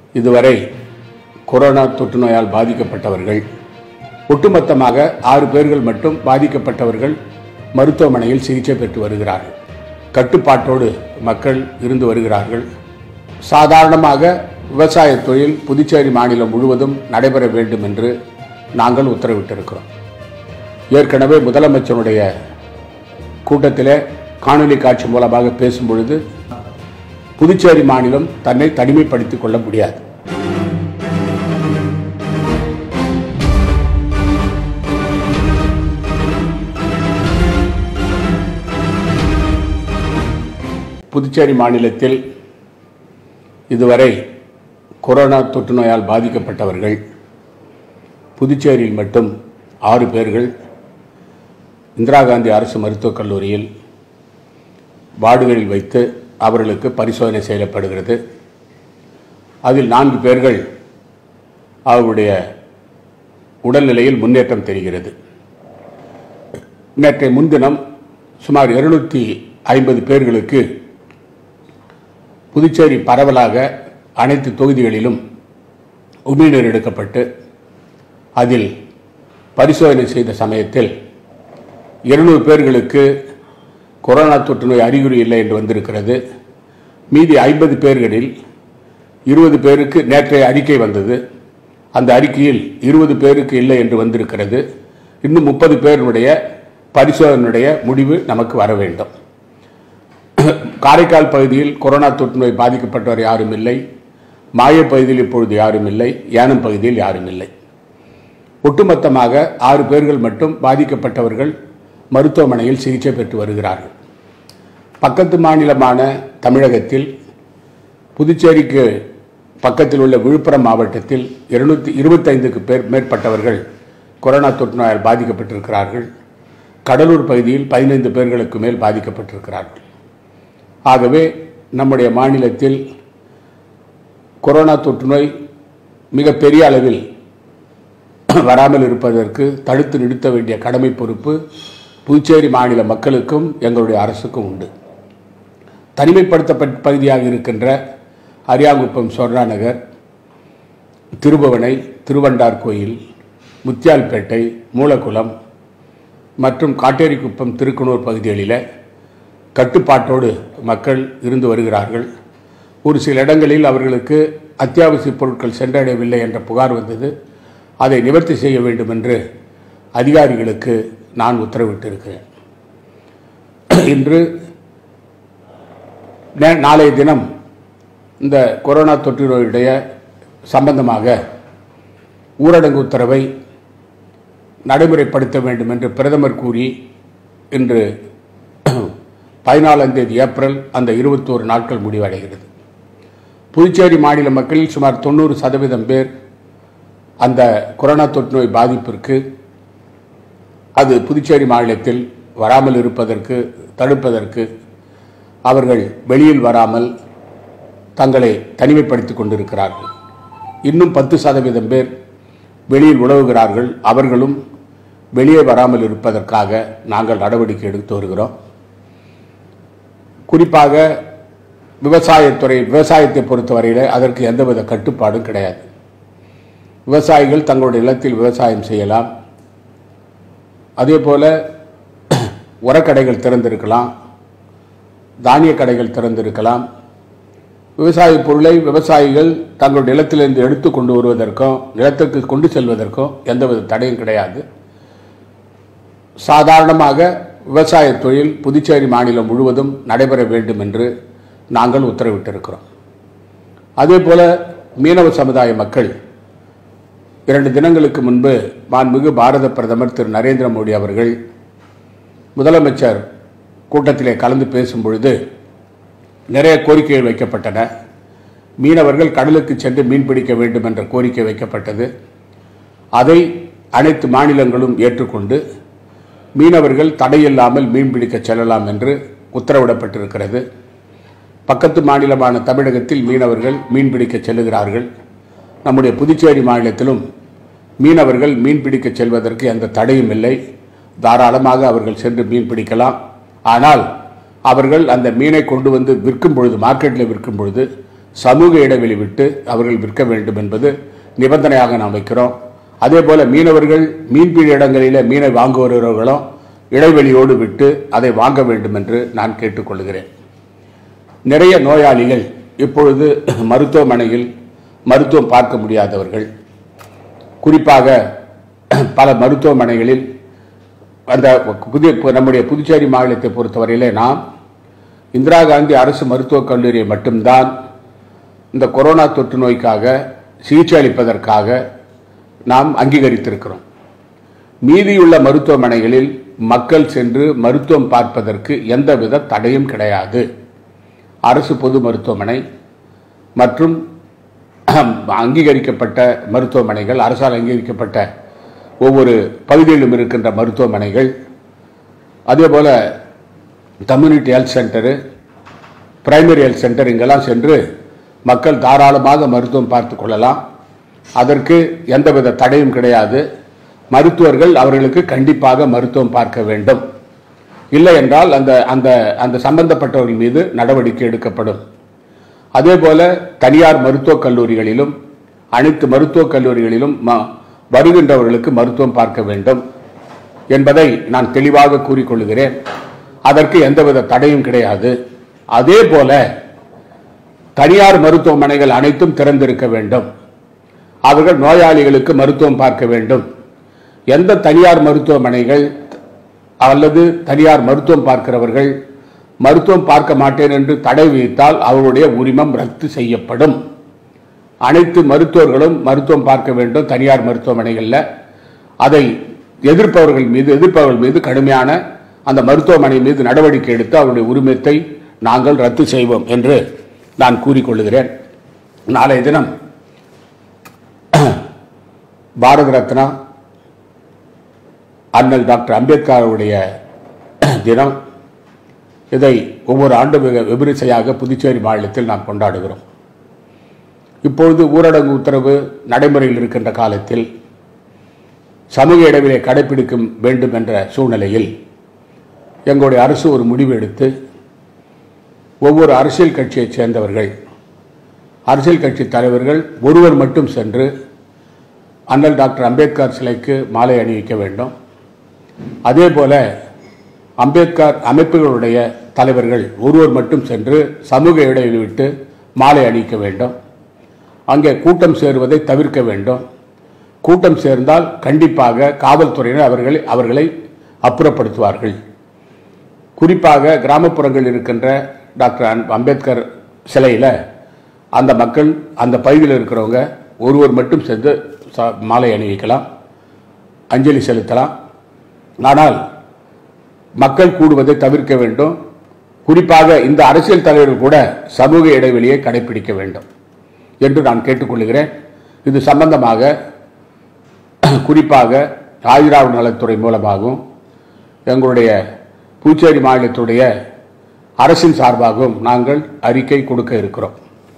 இதுவரை கொரோனா தொற்று நோயால் பாதிக்கப்பட்டவர்கள் ஒட்டுமொத்தமாக ஆறு பேர்கள் மட்டும் பாதிக்கப்பட்டவர்கள் மருத்துவமனையில் சிகிச்சை பெற்று வருகிறார்கள் கட்டுப்பாட்டோடு மக்கள் இருந்து வருகிறார்கள் சாதாரணமாக விவசாய தொழில் புதுச்சேரி மாநிலம் முழுவதும் நடைபெற வேண்டும் என்று நாங்கள் உத்தரவிட்டிருக்கிறோம் ஏற்கனவே முதலமைச்சருடைய கூட்டத்திலே காணொலி காட்சி மூலமாக பேசும் பொழுது புதுச்சேரி மாநிலம் தன்னை தனிமைப்படுத்திக் கொள்ள முடியாது புதுச்சேரி மாநிலத்தில் இதுவரை கொரோனா தொற்று நோயால் பாதிக்கப்பட்டவர்கள் புதுச்சேரியில் மட்டும் ஆறு பேர்கள் இந்திரா காந்தி அரசு மருத்துவக் கல்லூரியில் வார்டுகளில் வைத்து அவர்களுக்கு பரிசோதனை செய்யப்படுகிறது அதில் நான்கு பேர்கள் அவருடைய உடல்நிலையில் முன்னேற்றம் தெரிகிறது நேற்றைய முன்தினம் சுமார் இருநூத்தி ஐம்பது பேர்களுக்கு புதுச்சேரி பரவலாக அனைத்து தொகுதிகளிலும் உமிழ்நீர் எடுக்கப்பட்டு அதில் பரிசோதனை செய்த சமயத்தில் இருநூறு பேர்களுக்கு கொரோனா தொற்று நோய் அறிகுறி இல்லை என்று வந்திருக்கிறது மீதி ஐம்பது பேர்களில் இருபது பேருக்கு நேற்றைய அறிக்கை வந்தது அந்த அறிக்கையில் இருபது பேருக்கு இல்லை என்று வந்திருக்கிறது இன்னும் முப்பது பேருடைய பரிசோதனையுடைய முடிவு நமக்கு வர வேண்டும் காரைக்கால் பகுதியில் கொரோனா தொற்று நோய் பாதிக்கப்பட்டவர் யாரும் இல்லை மாய பகுதியில் இப்பொழுது யாரும் இல்லை ஏனம் பகுதியில் யாரும் இல்லை ஒட்டுமொத்தமாக ஆறு பேர்கள் மட்டும் பாதிக்கப்பட்டவர்கள் மருத்துவமனையில் சிகிச்சை பெற்று வருகிறார்கள் பக்கத்து மாநிலமான தமிழகத்தில் புதுச்சேரிக்கு பக்கத்தில் உள்ள விழுப்புரம் மாவட்டத்தில் இருநூத்தி இருபத்தைந்துக்கு பேர் மேற்பட்டவர்கள் கொரோனா தொற்று நோயால் பாதிக்கப்பட்டிருக்கிறார்கள் கடலூர் பகுதியில் பதினைந்து பேர்களுக்கு மேல் பாதிக்கப்பட்டிருக்கிறார்கள் ஆகவே நம்முடைய மாநிலத்தில் கொரோனா தொற்று நோய் மிக பெரிய அளவில் வராமல் இருப்பதற்கு தடுத்து நிறுத்த வேண்டிய கடமை பொறுப்பு புதுச்சேரி மாநில மக்களுக்கும் எங்களுடைய அரசுக்கும் உண்டு தனிமைப்படுத்தப்பட்ட பகுதியாக இருக்கின்ற அரியாங்குப்பம் சொர்ணா நகர் திருபுவனை திருவண்டார் கோயில் முத்தியால்பேட்டை மூலக்குளம் மற்றும் காட்டேரிக்குப்பம் திருக்குனூர் பகுதிகளில் கட்டுப்பாட்டோடு மக்கள் இருந்து வருகிறார்கள் ஒரு சில இடங்களில் அவர்களுக்கு அத்தியாவசிய பொருட்கள் சென்றடையவில்லை என்ற புகார் வந்தது அதை நிவர்த்தி செய்ய வேண்டும் என்று அதிகாரிகளுக்கு நான் உத்தரவிட்டிருக்கிறேன் இன்று நே- நாளைய தினம் இந்த கொரோனா தொற்று நோயுடைய சம்பந்தமாக ஊரடங்கு உத்தரவை நடைமுறைப்படுத்த வேண்டும் என்று பிரதமர் கூறி இன்று பதினாலாம் தேதி ஏப்ரல் அந்த இருபத்தோரு நாட்கள் முடிவடைகிறது புதுச்சேரி மாநில மக்களில் சுமார் தொண்ணூறு சதவீதம் பேர் அந்த கொரோனா தொற்று நோய் பாதிப்பிற்கு அது புதுச்சேரி மாநிலத்தில் வராமல் இருப்பதற்கு தடுப்பதற்கு அவர்கள் வெளியில் வராமல் தங்களை தனிமைப்படுத்திக் கொண்டிருக்கிறார்கள் இன்னும் பத்து சதவீதம் பேர் வெளியில் உழவுகிறார்கள் அவர்களும் வெளியே வராமல் இருப்பதற்காக நாங்கள் நடவடிக்கை எடுத்து வருகிறோம் குறிப்பாக விவசாயத்துறை விவசாயத்தை பொறுத்தவரையில் அதற்கு எந்தவித கட்டுப்பாடும் கிடையாது விவசாயிகள் தங்களுடைய நிலத்தில் விவசாயம் செய்யலாம் அதே போல உரக்கடைகள் திறந்திருக்கலாம் தானிய கடைகள் திறந்திருக்கலாம் விவசாய பொருளை விவசாயிகள் தங்கள் நிலத்திலிருந்து எடுத்து கொண்டு வருவதற்கும் நிலத்திற்கு கொண்டு செல்வதற்கும் எந்தவித தடையும் கிடையாது சாதாரணமாக விவசாய தொழில் புதுச்சேரி மாநிலம் முழுவதும் நடைபெற வேண்டும் என்று நாங்கள் உத்தரவிட்டிருக்கிறோம் அதே போல மீனவ சமுதாய மக்கள் இரண்டு தினங்களுக்கு முன்பு மாண்புமிகு பாரத பிரதமர் திரு நரேந்திர மோடி அவர்கள் முதலமைச்சர் கூட்டத்திலே கலந்து பேசும் பொழுது நிறைய கோரிக்கைகள் வைக்கப்பட்டன மீனவர்கள் கடலுக்கு சென்று மீன் பிடிக்க வேண்டும் என்ற கோரிக்கை வைக்கப்பட்டது அதை அனைத்து மாநிலங்களும் ஏற்றுக்கொண்டு மீனவர்கள் தடையில்லாமல் மீன் பிடிக்க செல்லலாம் என்று உத்தரவிடப்பட்டிருக்கிறது பக்கத்து மாநிலமான தமிழகத்தில் மீனவர்கள் மீன் பிடிக்க செல்லுகிறார்கள் நம்முடைய புதுச்சேரி மாநிலத்திலும் மீனவர்கள் மீன் பிடிக்க செல்வதற்கு எந்த தடையும் இல்லை தாராளமாக அவர்கள் சென்று மீன் பிடிக்கலாம் ஆனால் அவர்கள் அந்த மீனை கொண்டு வந்து விற்கும் பொழுது மார்க்கெட்டில் விற்கும் பொழுது சமூக இடைவெளி விட்டு அவர்கள் விற்க வேண்டும் என்பது நிபந்தனையாக நாம் வைக்கிறோம் அதே போல மீனவர்கள் மீன்பிடி இடங்களிலே மீனை வாங்க வருகிறவர்களும் இடைவெளியோடு விட்டு அதை வாங்க வேண்டும் என்று நான் கேட்டுக்கொள்கிறேன் நிறைய நோயாளிகள் இப்பொழுது மருத்துவமனையில் மருத்துவம் பார்க்க முடியாதவர்கள் குறிப்பாக பல மருத்துவமனைகளில் அந்த புதிய நம்முடைய புதுச்சேரி மாநிலத்தை பொறுத்தவரையிலே நாம் இந்திரா காந்தி அரசு மருத்துவக் கல்லூரியை மட்டும்தான் இந்த கொரோனா தொற்று நோய்க்காக சிகிச்சை அளிப்பதற்காக நாம் அங்கீகரித்திருக்கிறோம் மீதியுள்ள மருத்துவமனைகளில் மக்கள் சென்று மருத்துவம் பார்ப்பதற்கு எந்தவித தடையும் கிடையாது அரசு பொது மருத்துவமனை மற்றும் அங்கீகரிக்கப்பட்ட மருத்துவமனைகள் அரசால் அங்கீகரிக்கப்பட்ட ஒவ்வொரு பகுதியிலும் இருக்கின்ற மருத்துவமனைகள் அதே போல community health centre primary health centre இங்கெல்லாம் சென்று மக்கள் தாராளமாக மருத்துவம் பார்த்து கொள்ளலாம் அதற்கு எந்தவித தடையும் கிடையாது மருத்துவர்கள் அவர்களுக்கு கண்டிப்பாக மருத்துவம் பார்க்க வேண்டும் இல்லை என்றால் அந்த அந்த அந்த சம்பந்தப்பட்டவர்கள் மீது நடவடிக்கை எடுக்கப்படும் அதே போல தனியார் மருத்துவக் கல்லூரிகளிலும் அனைத்து மருத்துவக் கல்லூரிகளிலும் ம- வருகின்றவர்களுக்கு மருத்துவம் பார்க்க வேண்டும் என்பதை நான் தெளிவாக கூறிக்கொள்கிறேன் அதற்கு எந்தவித தடையும் கிடையாது அதே போல தனியார் மருத்துவமனைகள் அனைத்தும் திறந்திருக்க வேண்டும் அவர்கள் நோயாளிகளுக்கு மருத்துவம் பார்க்க வேண்டும் எந்த தனியார் மருத்துவமனைகள் அல்லது தனியார் மருத்துவம் பார்க்கிறவர்கள் மருத்துவம் பார்க்க மாட்டேன் என்று தடை விதித்தால் அவருடைய உரிமம் ரத்து செய்யப்படும் அனைத்து மருத்துவர்களும் மருத்துவம் பார்க்க வேண்டும் தனியார் மருத்துவமனைகளில் அதை எதிர்ப்பவர்கள் மீது எதிர்ப்பவர்கள் மீது கடுமையான அந்த மருத்துவமனை மீது நடவடிக்கை எடுத்து அவருடைய உரிமத்தை நாங்கள் ரத்து செய்வோம் என்று நான் கூறிக்கொள்கிறேன் நாளைய தினம் பாரத ரத்னா அண்ணல் டாக்டர் அம்பேத்கருடைய தினம் இதை ஒவ்வொரு ஆண்டு மிக விமரிசையாக புதுச்சேரி மாநிலத்தில் நாம் கொண்டாடுகிறோம் இப்பொழுது ஊரடங்கு உத்தரவு நடைமுறையில் இருக்கின்ற காலத்தில் சமூக இடைவெளியை கடைபிடிக்க வேண்டும் என்ற சூழ்நிலையில் எங்களுடைய அரசு ஒரு முடிவு எடுத்து ஒவ்வொரு அரசியல் கட்சியைச் சேர்ந்தவர்கள் அரசியல் கட்சி தலைவர்கள் ஒருவர் மட்டும் சென்று அண்ணல் டாக்டர் அம்பேத்கர் சிலைக்கு மாலை அணிவிக்க வேண்டும் அதே போல அம்பேத்கர் அமைப்புகளுடைய தலைவர்கள் ஒருவர் மட்டும் சென்று சமூக இடைவெளி விட்டு மாலை அணிவிக்க வேண்டும் அங்கே கூட்டம் சேருவதை தவிர்க்க வேண்டும் கூட்டம் சேர்ந்தால் கண்டிப்பாக காவல்துறையினர் அவர்களை அவர்களை அப்புறப்படுத்துவார்கள் குறிப்பாக கிராமப்புறங்களில் இருக்கின்ற டாக்டர் அன்- அம்பேத்கர் சிலையில் அந்த மக்கள் அந்த பகுதியில் இருக்கிறவங்க ஒருவர் மட்டும் சென்று ச- மாலை அணிவிக்கலாம் அஞ்சலி செலுத்தலாம் ஆனால் மக்கள் கூடுவதை தவிர்க்க வேண்டும் குறிப்பாக இந்த அரசியல் தலைவர்கள் கூட சமூக இடைவெளியை கடைபிடிக்க வேண்டும் என்று நான் கேட்டுக்கொள்கிறேன் இது சம்பந்தமாக குறிப்பாக ஆயுராவு நலத்துறை மூலமாகவும் எங்களுடைய புதுச்சேரி மாநிலத்துடைய அரசின் சார்பாகவும் நாங்கள் அறிக்கை கொடுக்க இருக்கிறோம்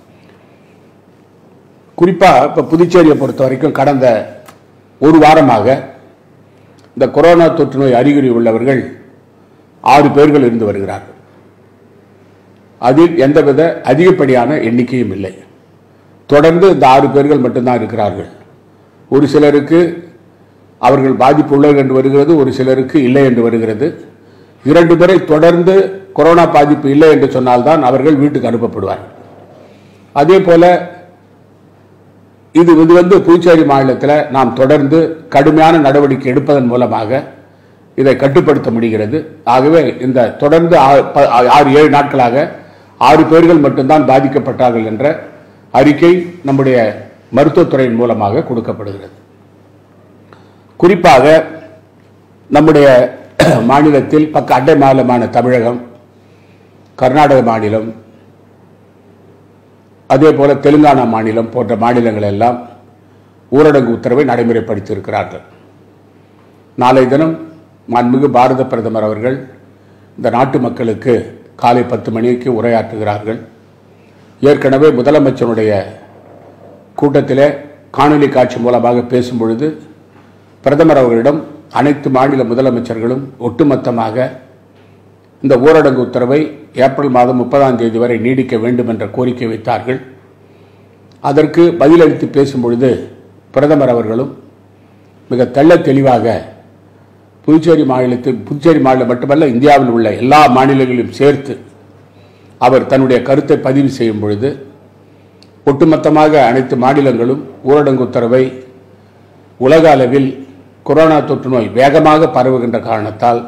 குறிப்பாக இப்போ புதுச்சேரியை பொறுத்த வரைக்கும் கடந்த ஒரு வாரமாக இந்த கொரோனா தொற்று நோய் அறிகுறி உள்ளவர்கள் ஆறு பேர்கள் இருந்து வருகிறார்கள் அதில் எந்தவித அதிகப்படியான எண்ணிக்கையும் இல்லை தொடர்ந்து இந்த ஆறு பேர்கள் மட்டும்தான் இருக்கிறார்கள் ஒரு சிலருக்கு அவர்கள் பாதிப்பு உள்ளது என்று வருகிறது ஒரு சிலருக்கு இல்லை என்று வருகிறது இரண்டு முறை தொடர்ந்து கொரோனா பாதிப்பு இல்லை என்று சொன்னால்தான் அவர்கள் வீட்டுக்கு அனுப்பப்படுவார்கள் அதே போல இது இது வந்து புதுச்சேரி மாநிலத்தில் நாம் தொடர்ந்து கடுமையான நடவடிக்கை எடுப்பதன் மூலமாக இதை கட்டுப்படுத்த முடிகிறது ஆகவே இந்த தொடர்ந்து ஆ- ப- ஆறு ஏழு நாட்களாக ஆறு பேர்கள் மட்டும்தான் பாதிக்கப்பட்டார்கள் என்ற அறிக்கை நம்முடைய மருத்துவத்துறையின் மூலமாக கொடுக்கப்படுகிறது குறிப்பாக நம்முடைய மாநிலத்தில் பக்க அண்டை மாநிலமான தமிழகம் கர்நாடக மாநிலம் அதே போல தெலுங்கானா மாநிலம் போன்ற மாநிலங்கள் எல்லாம் ஊரடங்கு உத்தரவை நடைமுறைப்படுத்தியிருக்கிறார்கள் நாளை தினம் மாண்புமிகு பாரத பிரதமர் அவர்கள் இந்த நாட்டு மக்களுக்கு காலை பத்து மணிக்கு உரையாற்றுகிறார்கள் ஏற்கனவே முதலமைச்சருடைய கூட்டத்திலே காணொலி காட்சி மூலமாக பேசும் பொழுது பிரதமர் அவர்களிடம் அனைத்து மாநில முதலமைச்சர்களும் ஒட்டுமொத்தமாக இந்த ஊரடங்கு உத்தரவை ஏப்ரல் மாதம் முப்பதாம் தேதி வரை நீடிக்க வேண்டும் என்ற கோரிக்கை வைத்தார்கள் அதற்கு பதிலளித்து பேசும் பொழுது பிரதமர் அவர்களும் மிக தெள்ள தெளிவாக புதுச்சேரி மாநிலத்தில் புதுச்சேரி மாநிலம் மட்டுமல்ல இந்தியாவில் உள்ள எல்லா மாநிலங்களையும் சேர்த்து அவர் தன்னுடைய கருத்தை பதிவு செய்யும் பொழுது ஒட்டுமொத்தமாக அனைத்து மாநிலங்களும் ஊரடங்கு உத்தரவை உலக அளவில் கொரோனா தொற்று நோய் வேகமாக பரவுகின்ற காரணத்தால்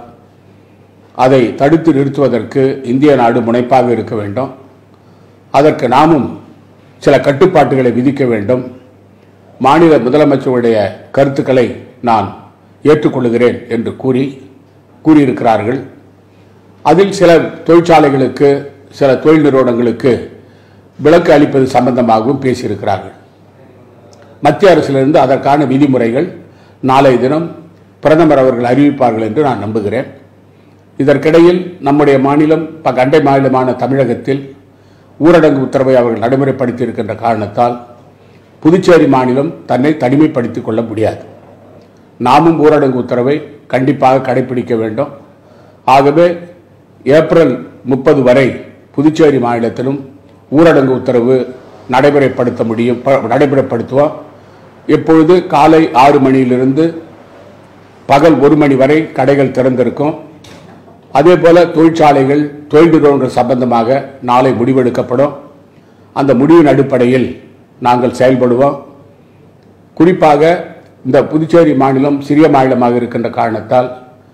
அதை தடுத்து நிறுத்துவதற்கு இந்திய நாடு முனைப்பாக இருக்க வேண்டும் அதற்கு நாமும் சில கட்டுப்பாட்டுகளை விதிக்க வேண்டும் மாநில முதலமைச்சருடைய கருத்துக்களை நான் ஏற்றுக்கொள்கிறேன் என்று கூறி கூறியிருக்கிறார்கள் அதில் சில தொழிற்சாலைகளுக்கு சில தொழில் நிறுவனங்களுக்கு விலக்கு அளிப்பது சம்பந்தமாகவும் பேசியிருக்கிறார்கள் மத்திய அரசிலிருந்து அதற்கான விதிமுறைகள் நாளை தினம் பிரதமர் அவர்கள் அறிவிப்பார்கள் என்று நான் நம்புகிறேன் இதற்கிடையில் நம்முடைய மாநிலம் ப- அண்டை மாநிலமான தமிழகத்தில் ஊரடங்கு உத்தரவை அவர்கள் நடைமுறைப்படுத்தி இருக்கின்ற காரணத்தால் புதுச்சேரி மாநிலம் தன்னை தனிமைப்படுத்திக் கொள்ள முடியாது நாமும் ஊரடங்கு உத்தரவை கண்டிப்பாக கடைபிடிக்க வேண்டும் ஆகவே ஏப்ரல் முப்பது வரை புதுச்சேரி மாநிலத்திலும் ஊரடங்கு உத்தரவு நடைமுறைப்படுத்த முடியும் ப- நடைமுறைப்படுத்துவோம் எப்பொழுது காலை ஆறு மணியிலிருந்து பகல் ஒரு மணி வரை கடைகள் திறந்திருக்கும் அதே போல தொழிற்சாலைகள் தொழில் நிறுவனங்கள் சம்பந்தமாக நாளை முடிவெடுக்கப்படும் அந்த முடிவின் அடிப்படையில் நாங்கள் செயல்படுவோம் குறிப்பாக இந்த புதுச்சேரி மாநிலம் சிறிய மாநிலமாக இருக்கின்ற காரணத்தால்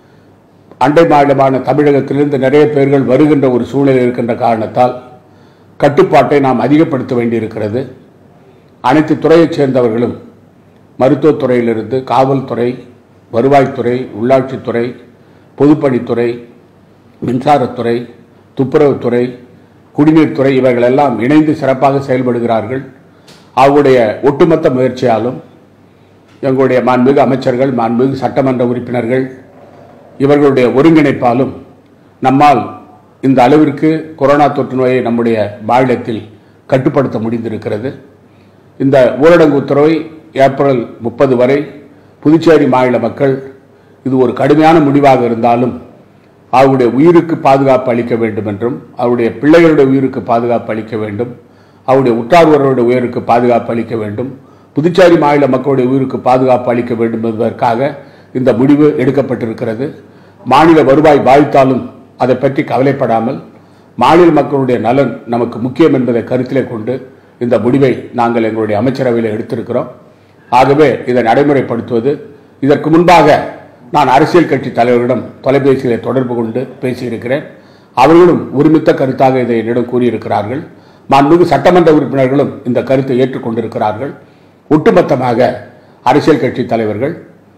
அண்டை மாநிலமான தமிழகத்திலிருந்து நிறைய பேர்கள் வருகின்ற ஒரு சூழ்நிலை இருக்கின்ற காரணத்தால் கட்டுப்பாட்டை நாம் அதிகப்படுத்த வேண்டியிருக்கிறது அனைத்து துறையைச் சேர்ந்தவர்களும் மருத்துவத்துறையிலிருந்து காவல்துறை வருவாய்த்துறை உள்ளாட்சித்துறை பொதுப்பணித்துறை மின்சாரத்துறை துப்புரவுத்துறை குடிநீர்த்துறை இவர்களெல்லாம் இணைந்து சிறப்பாக செயல்படுகிறார்கள் அவருடைய ஒட்டுமொத்த முயற்சியாலும் எங்களுடைய மாண்புமிகு அமைச்சர்கள் மாண்புமிகு சட்டமன்ற உறுப்பினர்கள் இவர்களுடைய ஒருங்கிணைப்பாலும் நம்மால் இந்த அளவிற்கு கொரோனா தொற்று நோயை நம்முடைய மாநிலத்தில் கட்டுப்படுத்த முடிந்திருக்கிறது இந்த ஊரடங்கு உத்தரவை ஏப்ரல் முப்பது வரை புதுச்சேரி மாநில மக்கள் இது ஒரு கடுமையான முடிவாக இருந்தாலும் அவருடைய உயிருக்கு பாதுகாப்பு அளிக்க வேண்டும் என்றும் அவருடைய பிள்ளைகளுடைய உயிருக்கு பாதுகாப்பு அளிக்க வேண்டும் அவருடைய உற்றார்வர்களுடைய உயிருக்கு பாதுகாப்பு அளிக்க வேண்டும் புதுச்சேரி மாநில மக்களுடைய உயிருக்கு பாதுகாப்பு அளிக்க வேண்டும் என்பதற்காக இந்த முடிவு எடுக்கப்பட்டிருக்கிறது மாநில வருவாய் பாதித்தாலும் அதை பற்றி கவலைப்படாமல் மாநில மக்களுடைய நலன் நமக்கு முக்கியம் என்பதை கருத்திலே கொண்டு இந்த முடிவை நாங்கள் எங்களுடைய அமைச்சரவையில் எடுத்திருக்கிறோம் ஆகவே இதை நடைமுறைப்படுத்துவது இதற்கு முன்பாக நான் அரசியல் கட்சி தலைவர்களிடம் தொலைபேசியிலே தொடர்பு கொண்டு பேசியிருக்கிறேன் அவர்களும் ஒருமித்த கருத்தாக இதை என்னிடம் கூறியிருக்கிறார்கள் மாண்புமிகு சட்டமன்ற உறுப்பினர்களும் இந்த கருத்தை ஏற்றுக்கொண்டிருக்கிறார்கள் ஒட்டுமொத்தமாக அரசியல் கட்சி தலைவர்கள்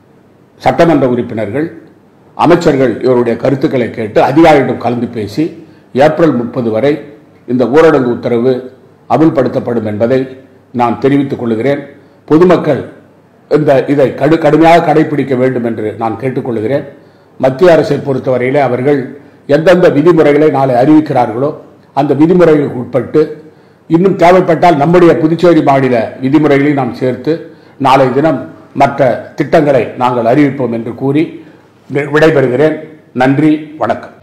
சட்டமன்ற உறுப்பினர்கள் அமைச்சர்கள் இவருடைய கருத்துக்களை கேட்டு அதிகாரிகளிடம் கலந்து பேசி ஏப்ரல் முப்பது வரை இந்த ஊரடங்கு உத்தரவு அமுல்படுத்தப்படும் என்பதை நான் தெரிவித்துக் கொள்கிறேன் பொதுமக்கள் இந்த இதை கடு கடுமையாக கடைபிடிக்க வேண்டும் என்று நான் கேட்டுக்கொள்கிறேன் மத்திய அரசை பொறுத்தவரையிலே அவர்கள் எந்தெந்த விதிமுறைகளை நாளை அறிவிக்கிறார்களோ அந்த விதிமுறைகளுக்கு உட்பட்டு இன்னும் தேவைப்பட்டால் நம்முடைய புதுச்சேரி மாநில விதிமுறைகளை நாம் சேர்த்து நாளை தினம் மற்ற திட்டங்களை நாங்கள் அறிவிப்போம் என்று கூறி வி- விடைபெறுகிறேன் நன்றி வணக்கம்